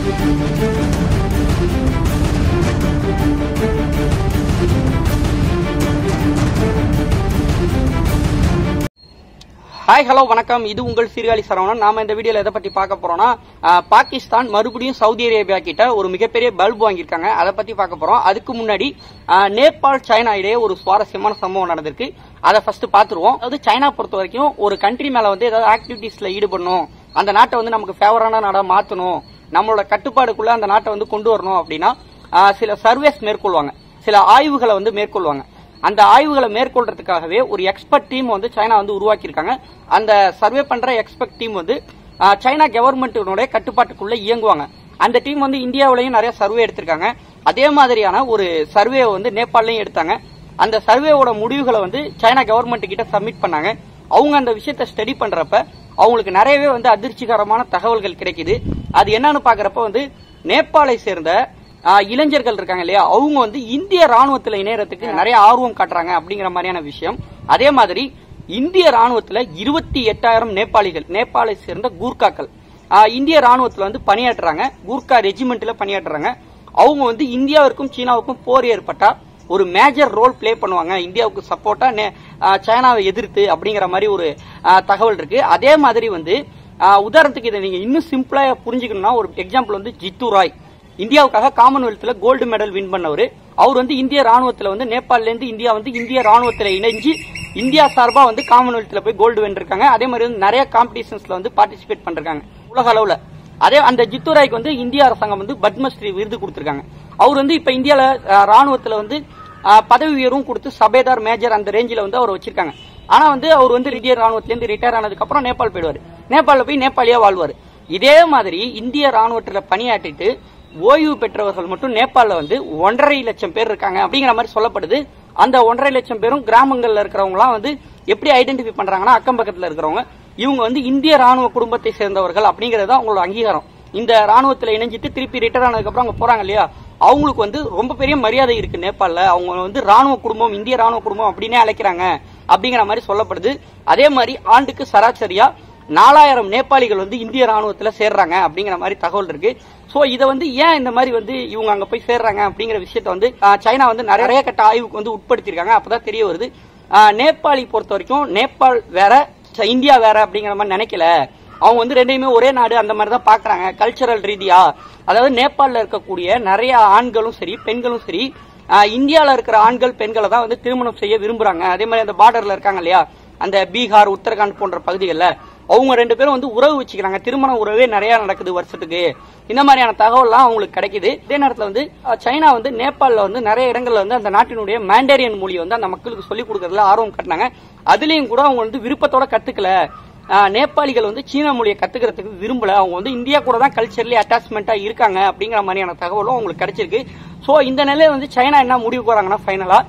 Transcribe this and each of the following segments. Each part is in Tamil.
ஹாய் ஹலோ வணக்கம் இது உங்கள் சீர்காழி சரவணன் நாம இந்த வீடியோல எதை பத்தி பார்க்க போறோம்னா அஹ், பாகிஸ்தான் மறுபடியும் சவுதி அரேபியா கிட்ட ஒரு மிகப்பெரிய பல்பு வாங்கியிருக்காங்க அதை பத்தி பார்க்க போறோம் அதுக்கு முன்னாடி அஹ், நேபாள் சைனா இடையே ஒரு சுவாரஸ்யமான சம்பவம் நடந்திருக்கு அதை ஃபர்ஸ்ட் பாத்துருவோம் அதாவது சைனா பொறுத்த வரைக்கும் ஒரு கண்ட்ரி மேல வந்து ஏதாவது ஆக்டிவிட்டீஸ்ல ஈடுபடணும் அந்த நாட்டை வந்து நமக்கு ஃபேவரான நாடா மாத்தணும் நம்மளோட கட்டுப்பாடுக்குள்ள அந்த நாட்டை வந்து கொண்டு வரணும் அப்படின்னா அஹ், சில சர்வேஸ் மேற்கொள்வாங்க சில ஆய்வுகளை வந்து மேற்கொள்வாங்க அந்த ஆய்வுகளை மேற்கொள்றதுக்காகவே ஒரு எக்ஸ்பர்ட் டீம் வந்து சைனா வந்து உருவாக்கியிருக்காங்க அந்த சர்வே பண்ற எக்ஸ்பர்ட் டீம் வந்து ஆஹ், சைனா கவர்மெண்ட்டினுடைய கட்டுப்பாட்டுக்குள்ள இயங்குவாங்க அந்த டீம் வந்து இந்தியாவிலையும் நிறைய சர்வே எடுத்திருக்காங்க அதே மாதிரியான ஒரு சர்வே வந்து நேபாளையும் எடுத்தாங்க அந்த சர்வேவோட முடிவுகளை வந்து சைனா கவர்மெண்ட் கிட்ட சப்மிட் பண்ணாங்க அவங்க அந்த விஷயத்த ஸ்டடி பண்றப்ப அவங்களுக்கு நிறையவே வந்து அதிர்ச்சிகரமான தகவல்கள் கிடைக்குது அது என்னன்னு பாக்குறப்ப வந்து நேபாளை சேர்ந்த ஆஹ் இளைஞர்கள் இருக்காங்க இல்லையா அவங்க வந்து இந்திய ராணுவத்துல இணையறதுக்கு நிறைய ஆர்வம் காட்டுறாங்க அப்படிங்கிற மாதிரியான விஷயம் அதே மாதிரி இந்திய ராணுவத்துல இருபத்தி எட்டாயிரம் நேபாளிகள் நேபாளை சேர்ந்த கூர்க்காக்கள் ஆஹ் இந்திய ராணுவத்துல வந்து பணியாற்றுறாங்க கூர்க்கா ரெஜிமெண்ட்ல பணியாற்றுறாங்க அவங்க வந்து இந்தியாவிற்கும் சீனாவுக்கும் போர் ஏற்பட்டா ஒரு மேஜர் ரோல் ப்ளே பண்ணுவாங்க இந்தியாவுக்கு சப்போர்ட்டா சைனாவை எதிர்த்து அப்படிங்கிற மாதிரி ஒரு ஆஹ், தகவல் இருக்கு அதே மாதிரி வந்து ஆஹ், உதாரணத்துக்கு இதை நீங்க இன்னும் சிம்பிளா புரிஞ்சுக்கணும்னா ஒரு எக்ஸாம்பிள் வந்து ஜித்து ராய் இந்தியாவுக்காக காமன்வெல்த்ல கோல்டு மெடல் வின் பண்ணவர் அவர் வந்து இந்திய ராணுவத்துல வந்து நேபாள்ல இருந்து இந்தியா வந்து இந்திய ராணுவத்துல இணைஞ்சு இந்தியா சார்பா வந்து காமன்வெல்த்ல போய் கோல்டு வென்றிருக்காங்க அதே மாதிரி வந்து நிறைய காம்படிஷன்ஸ்ல வந்து பார்ட்டிசிபேட் பண்றாங்க உலக அளவுல அதே அந்த ஜித்து ராய்க்கு வந்து இந்திய அரசாங்கம் வந்து பத்மஸ்ரீ விருது கொடுத்திருக்காங்க அவர் வந்து இப்ப இந்தியால அஹ், ராணுவத்துல வந்து அஹ், பதவி உயர்வும் கொடுத்து சபேதார் மேஜர் அந்த ரேஞ்சில வந்து அவர் வச்சிருக்காங்க ஆனா வந்து அவர் வந்து இந்திய ராணுவத்துல இருந்து ரிட்டையர் ஆனதுக்கு அப்புறம் நேபாள் போயிடுவாரு நேபாள்ல போய் நேபாளியா வாழ்வாரு இதே மாதிரி இந்திய ராணுவத்துல பணியாற்றிட்டு ஓய்வு பெற்றவர்கள் மட்டும் நேபாள்ல வந்து ஒன்றரை லட்சம் பேர் இருக்காங்க அப்படிங்கிற மாதிரி சொல்லப்படுது அந்த ஒன்றரை லட்சம் பேரும் கிராமங்கள்ல இருக்கிறவங்களாம் வந்து எப்படி ஐடென்டிஃபை பண்றாங்கன்னா அக்கம் பக்கத்துல இருக்கிறவங்க இவங்க வந்து இந்திய ராணுவ குடும்பத்தை சேர்ந்தவர்கள் அப்படிங்கறது தான் அவங்களோட அங்கீகாரம் இந்த ராணுவத்துல இணைஞ்சிட்டு திருப்பி ரிட்டர் ஆனதுக்கு அப்புறம் அவங்க போறாங்க இல்லையா அவங்களுக்கு வந்து ரொம்ப பெரிய மரியாதை இருக்கு நேபாள்ல அவங்க வந்து ராணுவ குடும்பம் இந்திய ராணுவ குடும்பம் அப்படின்னே அழைக்கிறாங்க அப்படிங்கிற மாதிரி சொல்லப்படுது அதே மாதிரி ஆண்டுக்கு சராசரியா நாலாயிரம் நேபாளிகள் வந்து இந்திய ராணுவத்துல சேர்றாங்க அப்படிங்கிற மாதிரி தகவல் இருக்கு சோ இதை வந்து ஏன் இந்த மாதிரி வந்து இவங்க அங்க போய் சேர்றாங்க அப்படிங்கிற விஷயத்த வந்து ஆஹ், சைனா வந்து நிறைய கட்ட ஆய்வுக்கு வந்து உட்படுத்தியிருக்காங்க அப்பதான் தெரிய வருது ஆஹ், நேபாளி பொறுத்த வரைக்கும் நேபாள் வேற ச- இந்தியா வேற அப்படிங்கிற மாதிரி நினைக்கல அவங்க வந்து ரெண்டையுமே ஒரே நாடு அந்த மாதிரி தான் பாக்குறாங்க கல்ச்சரல் ரீதியா அதாவது நேபாளில் இருக்கக்கூடிய நிறைய ஆண்களும் சரி பெண்களும் சரி ஆஹ், இந்தியால இருக்கிற ஆண்கள் பெண்களை தான் வந்து திருமணம் செய்ய விரும்புறாங்க அதே மாதிரி அந்த பார்டர்ல இருக்காங்க இல்லையா அந்த பீகார் உத்தரகாண்ட் போன்ற பகுதிகளில் அவங்க ரெண்டு பேரும் வந்து உறவு வச்சுக்கிறாங்க திருமண உறவே நிறைய நடக்குது வருஷத்துக்கு இந்த மாதிரியான தகவல்லாம் அவங்களுக்கு கிடைக்குது இதே நேரத்தில் வந்து அஹ், சைனா வந்து நேபாளில் வந்து நிறைய இடங்கள்ல வந்து அந்த நாட்டினுடைய மேண்டேரியன் மொழியை வந்து அந்த மக்களுக்கு சொல்லிக் கொடுக்கறதுல ஆர்வம் காட்டினாங்க அதுலயும் கூட அவங்க வந்து விருப்பத்தோட கத்துக்கல ஆஹ், நேபாளிகள் வந்து சீன மொழியை கத்துக்கிறதுக்கு விரும்பல அவங்க வந்து இந்தியா கூட தான் கல்ச்சர்லி அட்டாச்மெண்டா இருக்காங்க அப்படிங்கிற மாதிரியான தகவலும் அவங்களுக்கு கிடைச்சிருக்கு சோ இந்த நிலையில வந்து சைனா என்ன முடிவுக்கு வராங்கன்னா ஃபைனலா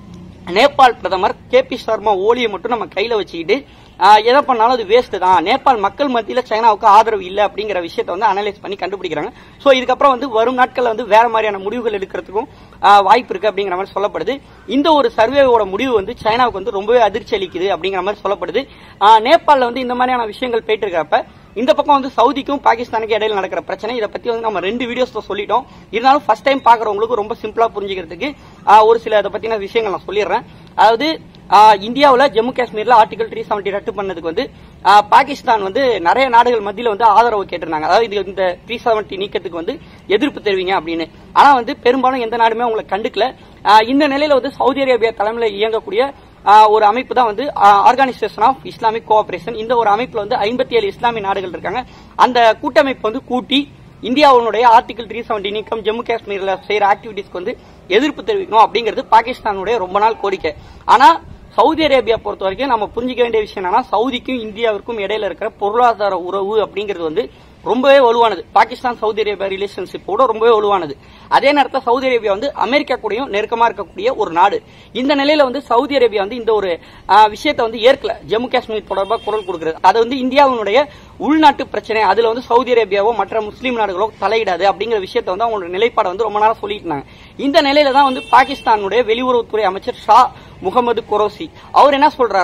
நேபாள் பிரதமர் கே பி சர்மா ஓலியை மட்டும் நம்ம கையில வச்சுக்கிட்டு ஆஹ், எதை பண்ணாலும் அது வேஸ்ட் தான் நேபாள் மக்கள் மத்தியில சைனாவுக்கு ஆதரவு இல்லை அப்படிங்கிற விஷயத்தை வந்து அனலைஸ் பண்ணி கண்டுபிடிக்கிறாங்க சோ இதுக்கப்புறம் வந்து வரும் நாட்கள்ல வந்து வேற மாதிரியான முடிவுகள் எடுக்கிறதுக்கும் ஆஹ், வாய்ப்பு இருக்கு அப்படிங்கிற மாதிரி சொல்லப்படுது இந்த ஒரு சர்வேவோட முடிவு வந்து சைனாவுக்கு வந்து ரொம்பவே அதிர்ச்சி அளிக்குது அப்படிங்கிற மாதிரி சொல்லப்படுது ஆஹ், நேபாள்ல வந்து இந்த மாதிரியான விஷயங்கள் போயிட்டு இருக்கிறப்ப இந்த பக்கம் வந்து சவுதிக்கும் பாகிஸ்தானுக்கும் இடையில நடக்கிற பிரச்சனை இதை பத்தி வந்து நம்ம ரெண்டு வீடியோஸ்ல சொல்லிட்டோம் இருந்தாலும் ஃபர்ஸ்ட் டைம் பாக்குறவங்களுக்கு ரொம்ப சிம்பிளா புரிஞ்சுக்கிறதுக்கு ஆஹ், ஒரு சில இதை பத்தின விஷயங்கள் நான் சொல்லிடுறேன் அதாவது ஆஹ், இந்தியாவுல ஜம்மு காஷ்மீர்ல ஆர்டிகல் த்ரீ செவன்டி ரத்து பண்ணதுக்கு வந்து ஆஹ், பாகிஸ்தான் வந்து நிறைய நாடுகள் மத்தியில வந்து ஆதரவு கேட்டிருந்தாங்க அதாவது இது இந்த த்ரீ செவன்டி நீக்கத்துக்கு வந்து எதிர்ப்பு தெரிவிங்க அப்படின்னு ஆனா வந்து பெரும்பாலும் எந்த நாடுமே அவங்களை கண்டுக்கல ஆஹ், இந்த நிலையில வந்து சவுதி அரேபியா தலைமையில் இயங்கக்கூடிய ஆஹ் ஒரு அமைப்பு தான் வந்து ஆர்கனைசேஷன் ஆஃப் இஸ்லாமிக் கோஆபரேஷன் இந்த ஒரு அமைப்புல வந்து ஐம்பத்தி ஏழு இஸ்லாமிய நாடுகள் இருக்காங்க அந்த கூட்டமைப்பு வந்து கூட்டி இந்தியாவுடைய ஆர்டிகல் த்ரீ செவன்டி நீக்கம் ஜம்மு காஷ்மீர்ல செய்யற ஆக்டிவிட்டிஸ்க்கு வந்து எதிர்ப்பு தெரிவிக்கணும் அப்படிங்கிறது பாகிஸ்தானுடைய ரொம்ப நாள் கோரிக்கை ஆனா சவுதி அரேபியா பொறுத்த வரைக்கும் நம்ம புரிஞ்சுக்க வேண்டிய விஷயம் என்னன்னா சவுதிக்கும் இந்தியாவிற்கும் இடையில இருக்கிற பொருளாதார உறவு அப்படிங்கிறது வந்து ரொம்பவே வலுவானது பாகிஸ்தான் சவுதி அரேபியா ரிலேஷன்ஷிப்போட ரொம்பவே வலுவானது அதே நேரத்தில் சவுதி அரேபியா வந்து அமெரிக்கா கூடயும் நெருக்கமா இருக்கக்கூடிய ஒரு நாடு இந்த நிலையில வந்து சவுதி அரேபியா வந்து இந்த ஒரு ஆஹ், விஷயத்தை வந்து ஏற்கல ஜம்மு காஷ்மீர் தொடர்பாக குரல் கொடுக்கிறது அது வந்து இந்தியாவினுடைய உள்நாட்டு பிரச்சனை அதுல வந்து சவுதி அரேபியாவோ மற்ற முஸ்லீம் நாடுகளோ தலையிடாது அப்படிங்கிற விஷயத்தை வந்து அவங்களோட நிலைப்பாடை வந்து ரொம்ப நேரம் சொல்லிட்டு இருந்தாங்க இந்த நிலையில தான் வந்து பாகிஸ்தானுடைய வெளியுறவுத்துறை அமைச்சர் ஷா முகமது குரோசி அவர் என்ன சொல்றாருன்னா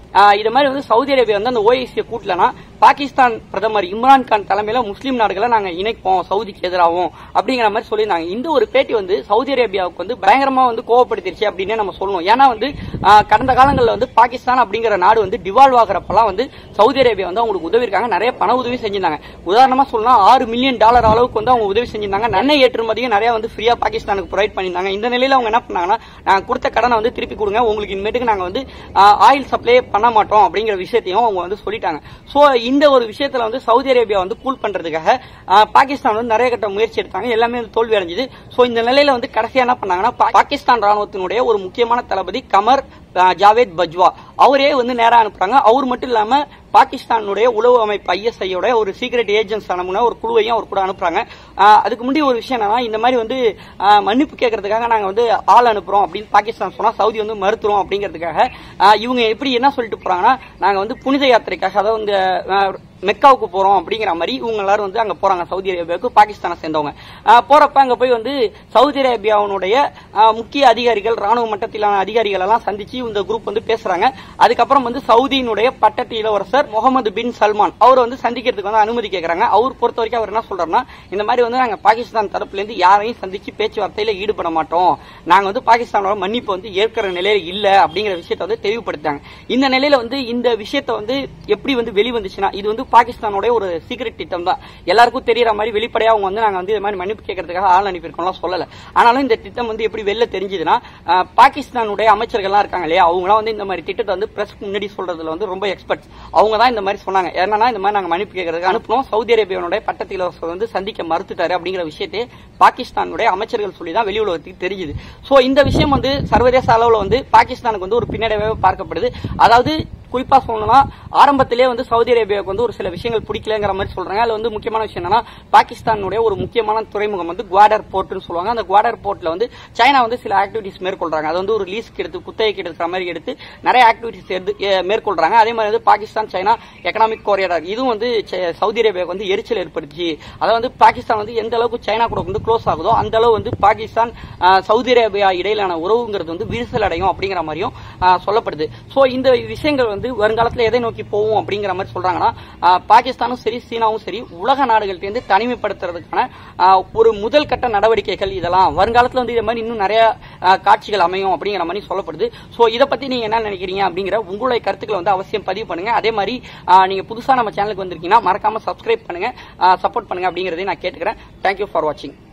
ஆஹ் இது மாதிரி வந்து சவுதி அரேபியா வந்து அந்த ஓஐசியை கூட்டலனா பாகிஸ்தான் பிரதமர் இம்ரான் கான் தலைமையில முஸ்லீம் நாடுகளை நாங்க இணைப்போம் சவுதிக்கு எதிராகவும் அப்படிங்கிற மாதிரி சொல்லியிருந்தாங்க இந்த ஒரு பேட்டி வந்து சவுதி அரேபியாவுக்கு வந்து பயங்கரமா வந்து கோவப்படுத்திருச்சு அப்படின்னே நம்ம சொல்லணும் ஏன்னா வந்து ஆஹ் கடந்த காலங்களில் வந்து பாகிஸ்தான் அப்படிங்கிற நாடு வந்து டிவால்வ் ஆகிறப்பெல்லாம் வந்து சவுதி அரேபியா வந்து அவங்களுக்கு உதவி இருக்காங்க நிறைய பண உதவி செஞ்சிருந்தாங்க உதாரணமா சொல்லலாம் ஆறு மில்லியன் டாலர் அளவுக்கு வந்து அவங்க உதவி செஞ்சிருந்தாங்க எண்ணெய் ஏற்றுமதியும் நிறைய வந்து ஃப்ரீயா பாகிஸ்தானுக்கு ப்ரொவைட் பண்ணியிருந்தாங்க இந்த நிலையில அவங்க என்ன பண்ணாங்கன்னா நாங்க கொடுத்த கடனை வந்து திருப்பி கொடுங்க உங்களுக்கு இனிமேட்டுக்கு நாங்க வந்து ஆயில் சப்ளை பண்ண மாட்டோம் அப்படிங்கிற விஷயத்தையும் அவங்க வந்து சொல்லிட்டாங்க சோ இந்த ஒரு விஷயத்துல வந்து சவுதி அரேபியா வந்து கூல் பண்றதுக்காக ஆஹ், பாகிஸ்தான் வந்து நிறைய கட்ட முயற்சி எடுத்தாங்க எல்லாமே வந்து தோல்வி அடைஞ்சது சோ இந்த நிலையில வந்து கடைசியா என்ன பண்ணாங்கன்னா பா- பாகிஸ்தான் ராணுவத்தினுடைய ஒரு முக்கியமான தளபதி கமர் ஆஹ், ஜாவேத் பஜ்வா அவரே வந்து நேரா அனுப்புறாங்க அவர் மட்டும் இல்லாம பாகிஸ்தானுடைய உளவு அமைப்பு ஐஎஸ்ஐயோட ஒரு சீக்ரெட் ஏஜென்ட்ஸ் அனுப்புன ஒரு குழுவையும் அவர் கூட அனுப்புறாங்க ஆஹ், அதுக்கு முன்னாடி ஒரு விஷயம் என்னன்னா இந்த மாதிரி வந்து ஆஹ், மன்னிப்பு கேட்கறதுக்காக நாங்க வந்து ஆள் அனுப்புறோம் அப்படின்னு பாகிஸ்தான் சொன்னா சவுதி வந்து மறுத்துறோம் அப்படிங்கிறதுக்காக ஆஹ், இவங்க எப்படி என்ன சொல்லிட்டு போறாங்கன்னா நாங்க வந்து புனித யாத்திரைக்காக அதாவது இந்த ஆஹ், மெக்காவுக்கு போறோம் அப்படிங்கிற மாதிரி இவங்க எல்லாரும் வந்து அங்க போறாங்க சவுதி அரேபியாவுக்கு பாகிஸ்தானை சேர்ந்தவங்க ஆஹ், போறப்ப அங்க போய் வந்து சவுதி அரேபியாவுடைய ஆஹ், முக்கிய அதிகாரிகள் ராணுவ மட்டத்திலான அதிகாரிகள் எல்லாம் சந்திச்சு இந்த குரூப் வந்து பேசுறாங்க அதுக்கப்புறம் வந்து சவுதியினுடைய பட்டத்து இளவரசர் முகமது பின் சல்மான் அவர் வந்து சந்திக்கிறதுக்கு வந்து அனுமதி கேட்கறாங்க அவர் பொறுத்த வரைக்கும் அவர் என்ன சொல்றாருன்னா இந்த மாதிரி வந்து நாங்க பாகிஸ்தான் தரப்புல இருந்து யாரையும் சந்திச்சு பேச்சுவார்த்தையில ஈடுபட மாட்டோம் நாங்க வந்து பாகிஸ்தானோட மன்னிப்பு வந்து ஏற்கிற நிலையில இல்ல அப்படிங்கிற விஷயத்தை வந்து தெளிவுபடுத்தாங்க இந்த நிலையில வந்து இந்த விஷயத்தை வந்து எப்படி வந்து வெளிவந்துச்சுன்னா இது வந்து பாகிஸ்தானோட ஒரு சீக்ரெட் திட்டம் தான் எல்லாருக்கும் தெரியற மாதிரி வெளிப்படையா அவங்க வந்து நாங்க வந்து இது மாதிரி மன்னிப்பு கேட்கறதுக்காக ஆள் அனுப்பியிருக்கோம்லாம் சொல்லல ஆனாலும் இந்த திட்டம் வந்து எப்படி வெளில தெரிஞ்சதுன்னா அஹ், பாகிஸ்தானுடைய அமைச்சர்கள்லாம் இருக்காங்க இல்லையா அவங்களாம் வந்து இந்த மாதிரி திட்டத்தை வந்து பிரஸ் முன்னாடி சொல்றதுல வந்து ரொம்ப எக்ஸ்பர்ட் அவங்க தான் இந்த மாதிரி சொன்னாங்க என்னன்னா இந்த மாதிரி நாங்க மன்னிப்பு கேட்கறதுக்கு அனுப்பணும் சவுதி அரேபியாவுடைய பட்டத்து இளவரசர் வந்து சந்திக்க மறுத்துட்டாரு அப்படிங்கிற விஷயத்தை பாகிஸ்தானுடைய அமைச்சர்கள் சொல்லி தான் வெளி உலகத்துக்கு தெரிஞ்சுது சோ இந்த விஷயம் வந்து சர்வதேச அளவுல வந்து பாகிஸ்தானுக்கு வந்து ஒரு பின்னடைவாக பார்க்கப்படுது அதாவது குறிப்பா சொல்லணும்னா ஆரம்பத்திலே வந்து சவுதி அரேபியாவுக்கு வந்து ஒரு சில விஷயங்கள் பிடிக்கலங்கிற மாதிரி சொல்றாங்க அதுல வந்து முக்கியமான விஷயம் என்னன்னா பாகிஸ்தானுடைய ஒரு முக்கியமான துறைமுகம் வந்து குவாடர் போர்ட்னு சொல்லுவாங்க அந்த குவாடர் போர்ட்ல வந்து சைனா வந்து சில ஆக்டிவிட்டிஸ் மேற்கொள்றாங்க அது வந்து ஒரு லீஸ்க்கு எடுத்து குத்தகைக்கு எடுக்கிற மாதிரி எடுத்து நிறைய ஆக்டிவிட்டிஸ் எடுத்து எ, மேற்கொள்றாங்க அதே மாதிரி வந்து பாகிஸ்தான் சைனா எக்கனாமிக் கோரியர் இதுவும் வந்து ச- சவுதி அரேபியாவுக்கு வந்து எரிச்சல் ஏற்படுத்தி அதை வந்து பாகிஸ்தான் வந்து எந்த அளவுக்கு சைனா கூட வந்து க்ளோஸ் ஆகுதோ அந்த அளவு வந்து பாகிஸ்தான் ஆ, சவுதி அரேபியா இடையிலான உறவுங்கிறது வந்து விரிசல் அடையும் அப்படிங்கிற மாதிரியும் ஆ, சொல்லப்படுது சோ இந்த விஷயங்கள் வந்து வருங்காலத்துல எதை நோக்கி போகும் அப்படிங்கிற மாதிரி சொல்றாங்கன்னா ஆ, பாகிஸ்தானும் சரி சீனாவும் சரி உலக நாடுகள்ட்ட இருந்து தனிமைப்படுத்துறதுக்கான ஆ, ஒரு முதல் கட்ட நடவடிக்கைகள் இதெல்லாம் வருங்காலத்துல வந்து இது மாதிரி இன்னும் நிறைய ஆ, காட்சிகள் அமையும் அப்படிங்கிற மாதிரி சொல்லப்படுது சோ இதை பத்தி நீங்க என்ன நினைக்கிறீங்க அப்படிங்கிற உங்களுடைய கருத்துக்களை வந்து அவசியம் பதிவு பண்ணுங்க அதே மாதிரி ஆ, நீங்க புதுசா நம்ம சேனலுக்கு வந்திருக்கீங்கன்னா மறக்காம சப்ஸ்கிரைப் பண்ணுங்க சப்போர்ட் பண்ணுங்க அப்படிங்கறதையும் நான் கேட்டுக்கிறேன் தேங்க்யூ ஃபார் வாட்சிங்